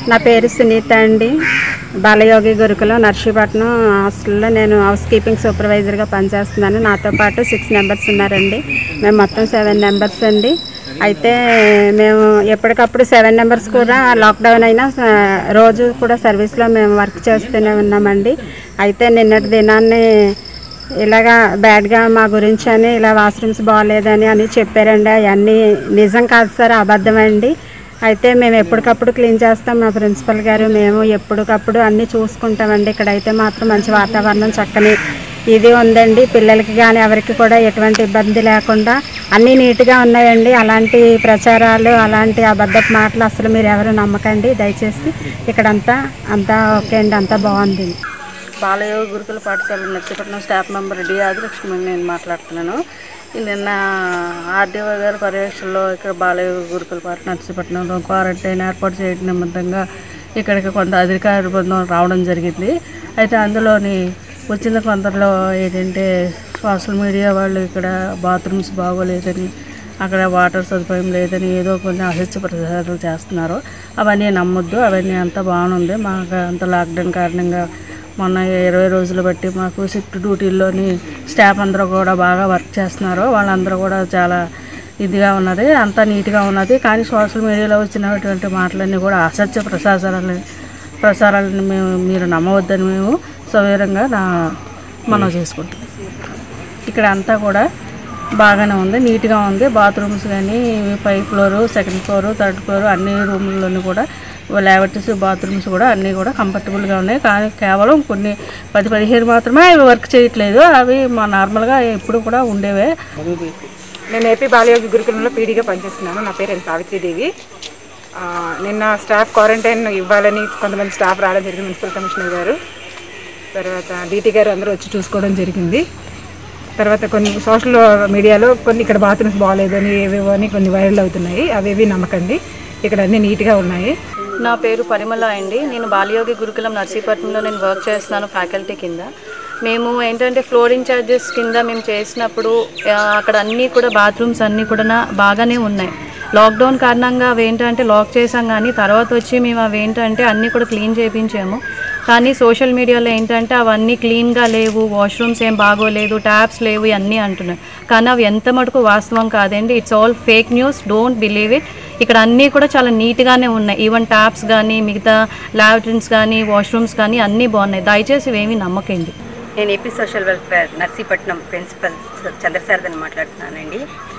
నా పేరు సునీత అండి బాలయోగి గురుకులం నర్సీపట్నం హాస్టల్లో నేను హౌస్ కీపింగ్ సూపర్వైజర్గా పనిచేస్తున్నాను నాతో పాటు సిక్స్ మెంబర్స్ ఉన్నారండి మేము మొత్తం సెవెన్ మెంబర్స్ అండి అయితే మేము ఎప్పటికప్పుడు సెవెన్ మెంబర్స్ కూడా లాక్డౌన్ అయినా ఆ, రోజు కూడా సర్వీస్లో మేము వర్క్ చేస్తూనే ఉన్నామండి అయితే నిన్నటి దినాన్ని ఇలాగా బ్యాడ్గా మా గురించి అని ఇలా వాష్రూమ్స్ బాగాలేదని అని చెప్పారండి అవన్నీ నిజం కాదు సార్ అబద్ధమండి అయితే మేము ఎప్పటికప్పుడు క్లీన్ చేస్తాం మా ప్రిన్సిపల్ గారు మేము ఎప్పటికప్పుడు అన్నీ చూసుకుంటామండి ఇక్కడైతే మాత్రం మంచి వాతావరణం చక్కని ఇది ఉందండి పిల్లలకి కానీ ఎవరికి కూడా ఎటువంటి ఇబ్బంది లేకుండా అన్నీ నీట్గా ఉన్నాయండి అలాంటి ప్రచారాలు అలాంటి అబద్ధపు మాటలు అసలు మీరు ఎవరు నమ్మకండి దయచేసి ఇక్కడంతా అంతా ఓకే అండి అంతా బాగుంది బాలయోగ గురుకుల పాఠశాల Narsipatnam staff member D Adilakshmi నేను మాట్లాడుతున్నాను ఈ నిన్న ఆర్డీఓ గారి పర్యవేక్షణలో ఇక్కడ బాలయోగ గురుకుల పాఠ నర్సీపట్నంలో క్వారంటైన్ ఏర్పాటు చేయడం నిమిత్తంగా ఇక్కడికి కొంత అధికార బృందం రావడం జరిగింది అయితే అందులోని వచ్చిన కొందరిలో ఏంటంటే సోషల్ మీడియా వాళ్ళు ఇక్కడ బాత్రూమ్స్ బాగోలేదని అక్కడ వాటర్ సదుపాయం లేదని ఏదో కొన్ని అసత్య ప్రచారాలు చేస్తున్నారు అవన్నీ నమ్మొద్దు అవన్నీ అంతా బాగుంది మాకు అంత లాక్డౌన్ కారణంగా మొన్న ఇరవై రోజులు బట్టి మాకు షిఫ్ట్ డ్యూటీల్లోని స్టాఫ్ అందరూ కూడా బాగా వర్క్ చేస్తున్నారు వాళ్ళందరూ కూడా చాలా ఇదిగా ఉన్నది అంతా నీట్గా ఉన్నది కానీ సోషల్ మీడియాలో వచ్చినటువంటి మాటలన్నీ కూడా అసత్య ప్రసారాలని ప్రసారాలను మేము మీరు నమ్మవద్దని మేము సవివరంగా నా మనం చేసుకుంటాం ఇక్కడ అంతా కూడా బాగానే ఉంది నీట్గా ఉంది బాత్రూమ్స్ కానీ పై floor second floor third floor అన్ని రూముల్లోనూ కూడా ల్యాబరేటరీస్ బాత్రూమ్స్ కూడా అన్నీ కూడా కంఫర్టబుల్గా ఉన్నాయి కానీ కేవలం కొన్ని పది పదిహేను మాత్రమే అవి వర్క్ చేయట్లేదు అవి మా నార్మల్గా ఎప్పుడు కూడా ఉండేవే నేను ఏపీ బాలయోగి గురుకులంలో పీడీగా పనిచేస్తున్నాను నా పేరు ఎన్ సావిత్రిదేవి ఆ, నిన్న స్టాఫ్ క్వారంటైన్ ఇవ్వాలని కొంతమంది స్టాఫ్ రావడం జరిగింది మున్సిపల్ కమిషనర్ గారు తర్వాత డీటీ గారు అందరూ వచ్చి చూసుకోవడం జరిగింది తర్వాత కొన్ని సోషల్ మీడియాలో కొన్ని ఇక్కడ బాత్రూమ్స్ బాగాలేదని ఏవేవో అని కొన్ని వైరల్ అవుతున్నాయి అవేవి నమ్మకండి ఇక్కడ అన్నీ నీట్గా ఉన్నాయి నా పేరు పరిమళ అండి నేను బాలయోగి గురుకులం నర్సీపట్నంలో నేను వర్క్ చేస్తున్నాను ఫ్యాకల్టీ కింద మేము ఏంటంటే ఫ్లోర్ ఇన్ఛార్జెస్ కింద మేము చేసినప్పుడు ఆ, అక్కడ అన్నీ కూడా బాత్రూమ్స్ అన్నీ కూడా నా- బాగానే ఉన్నాయి లాక్డౌన్ కారణంగా అవి ఏంటంటే లాక్ చేసాం కానీ తర్వాత వచ్చి మేము అవి ఏంటంటే అన్నీ కూడా క్లీన్ చేయించాము కానీ సోషల్ మీడియాలో ఏంటంటే అవన్నీ క్లీన్గా లేవు వాష్రూమ్స్ ఏం బాగోలేదు ట్యాప్స్ లేవు ఇవన్నీ అంటున్నారు కానీ అవి ఎంత మటుకు వాస్తవం కాదండి it's all fake news don't believe it ఇక్కడ అన్నీ కూడా చాలా నీట్గానే ఉన్నాయి ఈవెన్ ట్యాప్స్ కానీ మిగతా ల్యాబరేటరీస్ కానీ వాష్రూమ్స్ కానీ అన్నీ బాగున్నాయి దయచేసి ఇవేమీ నమ్మకండి నేను AP social welfare Narsipatnam principal చంద్రశారదని మాట్లాడుతున్నానండి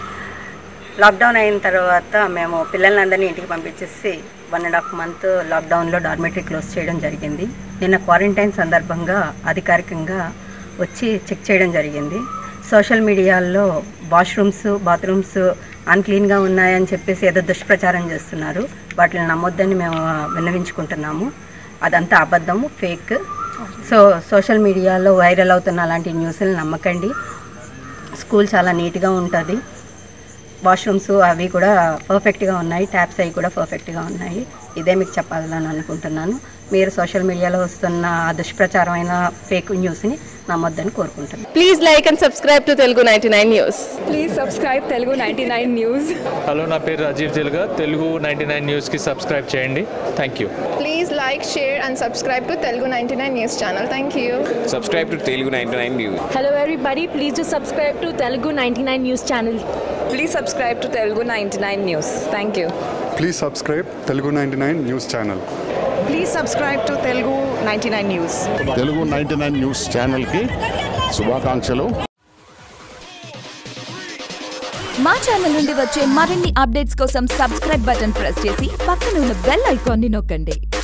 లాక్డౌన్ అయిన తర్వాత మేము పిల్లలందరినీ ఇంటికి పంపించేసి వన్ అండ్ హాఫ్ మంత్ లాక్డౌన్లో డార్మెటరీ క్లోజ్ చేయడం జరిగింది నిన్న క్వారంటైన్ సందర్భంగా అధికారికంగా వచ్చి చెక్ చేయడం జరిగింది సోషల్ మీడియాల్లో వాష్రూమ్స్ బాత్రూమ్స్ అన్క్లీన్గా ఉన్నాయని చెప్పేసి ఏదో దుష్ప్రచారం చేస్తున్నారు వాటిని నమ్మొద్దని మేము విన్నవించుకుంటున్నాము అదంతా అబద్ధము ఫేక్ సో సోషల్ మీడియాలో వైరల్ అవుతున్న అలాంటి న్యూస్లు నమ్మకండి స్కూల్ చాలా నీట్గా ఉంటుంది వాష్రూమ్స్ అవి కూడా పర్ఫెక్ట్గా ఉన్నాయి ట్యాప్స్ అవి కూడా పర్ఫెక్ట్గా ఉన్నాయి ఇదే మీకు చెప్పాలని అనుకుంటున్నాను మీరు సోషల్ మీడియాలో వస్తున్న ఆ దుష్ప్రచారమైన ఫేక్ న్యూస్ని నమ్మొద్దని కోరుకుంటున్నాను Please like and subscribe to Telugu 99 News. Please subscribe Telugu ninety nine news hello నా పేరు రాజీవ్ తెలుగా తెలుగు నైంటీ నైన్ న్యూస్కి సబ్స్క్రైబ్ చేయండి thank you Please like, share, and subscribe to Telugu 99 News channel. Thank you. subscribe to Telugu 99 News. Hello everybody, please do subscribe to Telugu 99 News channel. Please subscribe to Telugu ninety nine news thank you please subscribe Telugu ninety nine news channel please subscribe to Telugu ninety nine news Telugu ninety nine news ఛానల్కి శుభాకాంక్షలు మా channel నుండి వచ్చే మరిన్ని updates కోసం subscribe button press చేసి పక్కన ఉన్న బెల్ ఐకాన్ని నొక్కండి